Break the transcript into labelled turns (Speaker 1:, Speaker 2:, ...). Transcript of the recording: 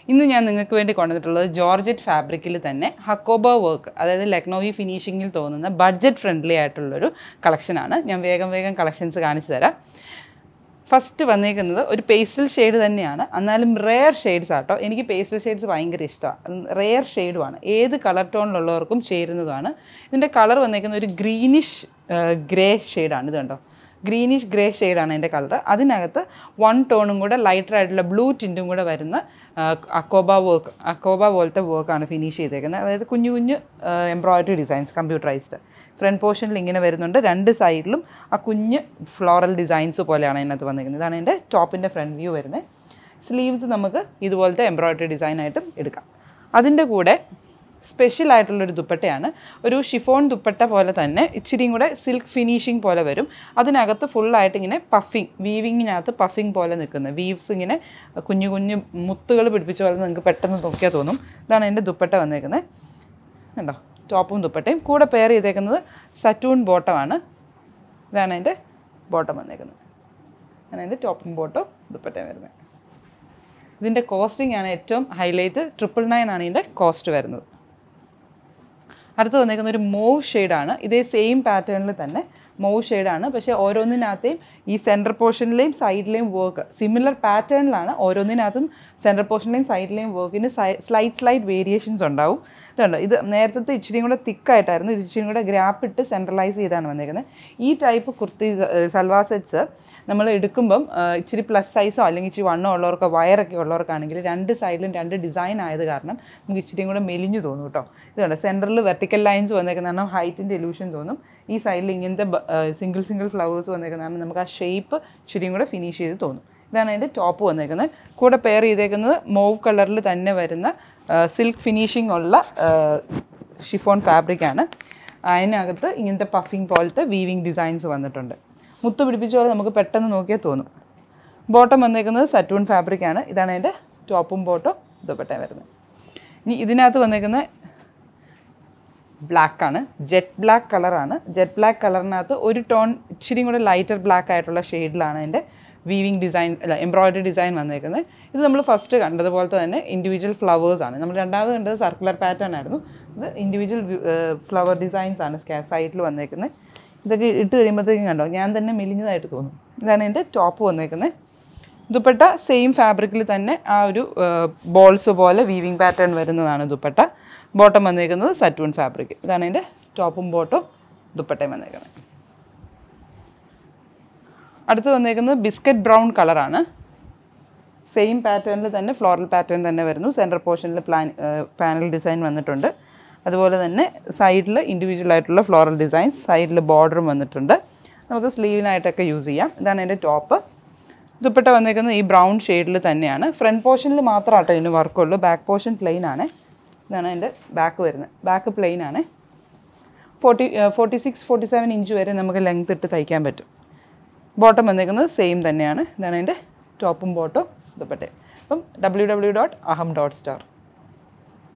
Speaker 1: ഇന്ന് ഞാൻ നിങ്ങൾക്ക് വേണ്ടി കൊണ്ടുവന്നിട്ടുള്ളത് ജോർജറ്റ് ഫാബ്രിക്കിൽ തന്നെ ഹക്കോബ വർക്ക് അതായത് ലക്നോവി ഫിനിഷിങ്ങിൽ തോന്നുന്ന ബഡ്ജറ്റ് ഫ്രണ്ട്ലി ആയിട്ടുള്ളൊരു കളക്ഷനാണ് ഞാൻ വേഗം വേഗം കളക്ഷൻസ് കാണിച്ചു തരാം ഫസ്റ്റ് വന്നേക്കുന്നത് ഒരു പേസ്റ്റൽ ഷെയ്ഡ് തന്നെയാണ് എന്നാലും റെയർ ഷെയ്ഡ്സ് ആട്ടോ എനിക്ക് പേസ്റ്റൽ ഷെയ്ഡ്സ് ഭയങ്കര ഇഷ്ടമാണ് റെയർ ഷെയ്ഡുമാണ് ഏത് കളർ ടോണിലുള്ളവർക്കും ചേരുന്നതാണ് ഇതിൻ്റെ കളർ വന്നേക്കുന്നത് ഒരു ഗ്രീനിഷ് ഗ്രേ ഷെയ്ഡാണ് ഇത് കണ്ടോ ഗ്രീനിഷ് ഗ്രേ ഷെയ്ഡാണ് എൻ്റെ കളർ അതിനകത്ത് വൺ ടോണും കൂടെ ലൈറ്റർ ആയിട്ടുള്ള ബ്ലൂ ടിൻറ്റും കൂടെ വരുന്ന അക്കോബ വർക്ക് അക്കോബ പോലത്തെ വർക്കാണ് ഫിനിഷ് ചെയ്തേക്കുന്നത് അതായത് കുഞ്ഞു കുഞ്ഞു എംബ്രോയിഡറി ഡിസൈൻസ് കമ്പ്യൂട്ടറൈസ്ഡ് ഫ്രണ്ട് പോർഷനിൽ ഇങ്ങനെ വരുന്നുണ്ട് രണ്ട് സൈഡിലും ആ കുഞ്ഞ് ഫ്ലോറൽ ഡിസൈൻസ് പോലെയാണ് അതിനകത്ത് വന്നിരിക്കുന്നത് ഇതാണ് എൻ്റെ ടോപ്പിൻ്റെ ഫ്രണ്ട് വ്യൂ വരുന്നത് സ്ലീവ്സ് നമുക്ക് ഇതുപോലത്തെ എംബ്രോയിഡറി ഡിസൈനായിട്ടും എടുക്കാം അതിൻ്റെ കൂടെ സ്പെഷ്യൽ ആയിട്ടുള്ളൊരു ദുപ്പട്ടയാണ് ഒരു ഷിഫോൺ ദുപ്പട്ട പോലെ തന്നെ ഇച്ചിരിയും കൂടെ സിൽക്ക് ഫിനിഷിങ് പോലെ വരും അതിനകത്ത് ഫുള്ളായിട്ട് ഇങ്ങനെ പഫിങ് വീവിങ്ങിനകത്ത് പഫിങ് പോലെ നിൽക്കുന്നത് വീവ്സ് ഇങ്ങനെ കുഞ്ഞു കുഞ്ഞു മുത്തുകൾ പിടിപ്പിച്ച പോലെ നിങ്ങൾക്ക് പെട്ടെന്ന് നോക്കിയാൽ തോന്നും ഇതാണ് എൻ്റെ ദുപ്പട്ട വന്നേക്കുന്നത് കണ്ടോ ടോപ്പും ദുപ്പട്ടയും കൂടെ പെയർ ചെയ്തേക്കുന്നത് സറ്റൂൺ ബോട്ടമാണ് ഇതാണ് എൻ്റെ ബോട്ടം വന്നേക്കുന്നത് അങ്ങനെ എൻ്റെ ടോപ്പും ബോട്ടും ദുപ്പട്ടയും വരുന്നത് ഇതിൻ്റെ കോസ്റ്റിംഗ് ആണ് ഏറ്റവും ഹൈലൈറ്റ് ട്രിപ്പിൾ നയൻ ആണ് ഇതിൻ്റെ കോസ്റ്റ് വരുന്നത് അടുത്ത് വന്നേക്കുന്ന ഒരു മൂവ് ഷെയ്ഡാണ് ഇതേ സെയിം പാറ്റേണിൽ തന്നെ മൂവ് ഷെയ്ഡാണ് പക്ഷേ ഓരോന്നിനകത്തെയും ഈ സെൻറ്റർ പോർഷനിലെയും സൈഡിലെയും വർക്ക് സിമിലർ പാറ്റേണിലാണ് ഓരോന്നിനകത്തും സെൻറ്റർ പോർഷനിലെയും സൈഡിലെയും വർക്കിന് സ്ലൈറ്റ് സ്ലൈറ്റ് വേരിയേഷൻസ് ഉണ്ടാവും ഇതുണ്ടോ ഇത് നേരത്തെ ഇച്ചിരിയും കൂടെ തിക്കായിട്ടായിരുന്നു ഇത് ഇച്ചിരിയും കൂടെ ഗ്രാപ്പ് ഇട്ട് സെൻട്രലൈസ് ചെയ്താണ് വന്നേക്കുന്നത് ഈ ടൈപ്പ് കുർത്തി സൽവാർ സെറ്റ്സ് നമ്മൾ എടുക്കുമ്പം ഇച്ചിരി പ്ലസ് സൈസോ അല്ലെങ്കിൽ ഇച്ചിരി വണ്ണോ ഉള്ളവർക്കോ വയറൊക്കെ ഉള്ളവർക്കാണെങ്കിൽ രണ്ട് സൈഡിലും രണ്ട് ഡിസൈൻ ആയത് കാരണം നമുക്ക് ഇച്ചിരിയും കൂടെ മെലിഞ്ഞു തോന്നും കേട്ടോ ഇതുണ്ട് സെൻറ്ററിൽ വെർട്ടിക്കൽ ലൈൻസ് വന്നേക്കുന്ന കാരണം ഹൈറ്റിൻ്റെ ഇലൂഷൻ തോന്നും ഈ സൈഡിൽ ഇങ്ങനത്തെ സിംഗിൾ സിംഗിൾ ഫ്ലവേഴ്സ് വന്നേക്കുന്ന കാരണം നമുക്ക് ആ ഷേപ്പ് ഇച്ചിരിയും കൂടെ ഫിനിഷ് ചെയ്ത് തോന്നും ഇതാണ് അതിൻ്റെ ടോപ്പ് വന്നേക്കുന്നത് കൂടെ പെയർ ചെയ്തേക്കുന്നത് മോവ് കളറിൽ തന്നെ വരുന്ന സിൽക്ക് ഫിനിഷിംഗ് ഉള്ള ഷിഫോൺ ഫാബ്രിക്കാണ് അതിനകത്ത് ഇങ്ങനത്തെ പഫിങ് പോലത്തെ വീവിങ് ഡിസൈൻസ് വന്നിട്ടുണ്ട് മുത്ത് പിടിപ്പിച്ച പോലെ നമുക്ക് പെട്ടെന്ന് നോക്കിയാൽ തോന്നും ബോട്ടം വന്നേക്കുന്നത് സറ്റൂൺ ഫാബ്രിക്കാണ് ഇതാണ് അതിൻ്റെ ടോപ്പും ബോട്ടും ദുപ്പട്ടയും വരുന്നത് ഇനി ഇതിനകത്ത് വന്നേക്കുന്ന ബ്ലാക്കാണ് ജെറ്റ് ബ്ലാക്ക് കളറാണ് ജെറ്റ് ബ്ലാക്ക് കളറിനകത്ത് ഒരു ടോൺ ഇച്ചിരി കൂടെ ലൈറ്റർ ബ്ലാക്ക് ആയിട്ടുള്ള ഷെയ്ഡിലാണ് അതിൻ്റെ വീവിങ് ഡിസൈൻ അല്ല എംബ്രോയിഡറി ഡിസൈൻ വന്നേക്കുന്നത് ഇത് നമ്മൾ ഫസ്റ്റ് കണ്ടതുപോലത്തെ തന്നെ ഇൻഡിവിജ്വൽ ഫ്ലവേഴ്സാണ് നമ്മൾ രണ്ടാമത് കണ്ടത് സർക്കുലർ പാറ്റേൺ ആയിരുന്നു ഇത് ഇൻഡിവിജ്വൽ ഫ്ലവർ ഡിസൈൻസ് ആണ് സൈഡിൽ വന്നേക്കുന്നത് ഇതൊക്കെ ഇട്ട് കഴിയുമ്പോഴത്തേക്കും കണ്ടോ ഞാൻ തന്നെ മെലിഞ്ഞതായിട്ട് തോന്നും ഇതാണ് എൻ്റെ ടോപ്പ് വന്നേക്കുന്നത് ദുപ്പട്ട സെയിം ഫാബ്രിക്കിൽ തന്നെ ആ ഒരു ബോൾസ് പോലെ വീവിങ് പാറ്റേൺ വരുന്നതാണ് ദുപ്പട്ട ബോട്ടം വന്നേക്കുന്നത് സറ്റൂൺ ഫാബ്രിക് ഇതാണ് എൻ്റെ ടോപ്പും ബോട്ടും ദുപ്പട്ടയും വന്നേക്കുന്നത് അടുത്ത് വന്നേക്കുന്നത് ബിസ്ക്കറ്റ് ബ്രൗൺ കളറാണ് സെയിം പാറ്റേണിൽ തന്നെ ഫ്ലോറൽ പാറ്റേൺ തന്നെ വരുന്നു സെൻറ്റർ പോർഷനിൽ പ്ലാൻ പാനൽ ഡിസൈൻ വന്നിട്ടുണ്ട് അതുപോലെ തന്നെ സൈഡിൽ ഇൻഡിവിജ്വൽ ആയിട്ടുള്ള ഫ്ലോറൽ ഡിസൈൻസ് സൈഡിൽ ബോർഡറും വന്നിട്ടുണ്ട് നമുക്ക് സ്ലീവിനായിട്ടൊക്കെ യൂസ് ചെയ്യാം ഇതാണ് എൻ്റെ ടോപ്പ് ദുപ്പട്ട വന്നേക്കുന്നത് ഈ ബ്രൗൺ ഷെയ്ഡിൽ തന്നെയാണ് ഫ്രണ്ട് പോർഷനിൽ മാത്രമാട്ടോ ഇതിന് വർക്കുള്ളൂ ബാക്ക് പോർഷൻ പ്ലെയിൻ ആണ് ഇതാണ് എൻ്റെ ബാക്ക് വരുന്നത് ബാക്ക് പ്ലെയിൻ ആണ് forty forty six forty seven inch വരെ നമുക്ക് ലെങ്ത് ഇട്ട് തയ്ക്കാൻ പറ്റും ബോട്ടം വന്നേക്കുന്നത് സെയിം തന്നെയാണ് ഇതാണ് എൻ്റെ ടോപ്പും ബോട്ടും ദുപ്പട്ടയും അപ്പം ഡബ്ല്യൂ ഡബ്ല്യൂ ഡോട്ട് അഹം ഡോട്ട് സ്റ്റാർ